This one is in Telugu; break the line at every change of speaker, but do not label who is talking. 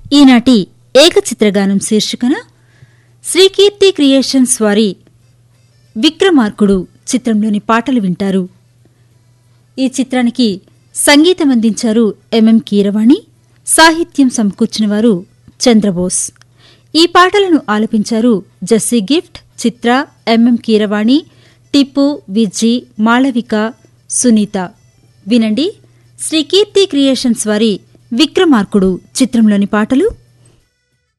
ఈనాటి ఏకచిత్రగానం శీర్షికన శ్రీకీర్తి క్రియేషన్స్ వారి విక్రమార్కుడు చిత్రంలోని పాటలు వింటారు ఈ చిత్రానికి సంగీతం అందించారు ఎంఎం కీరవాణి సాహిత్యం సమకూర్చిన వారు చంద్రబోస్ ఈ పాటలను ఆలపించారు జస్సీ గిఫ్ట్ చిత్ర ఎంఎం కీరవాణి టిప్పు విజ్జి మాళవిక సునీత వినండి శ్రీ కీర్తి క్రియేషన్స్ వారి విక్రమార్కుడు చిత్రంలోని పాటలు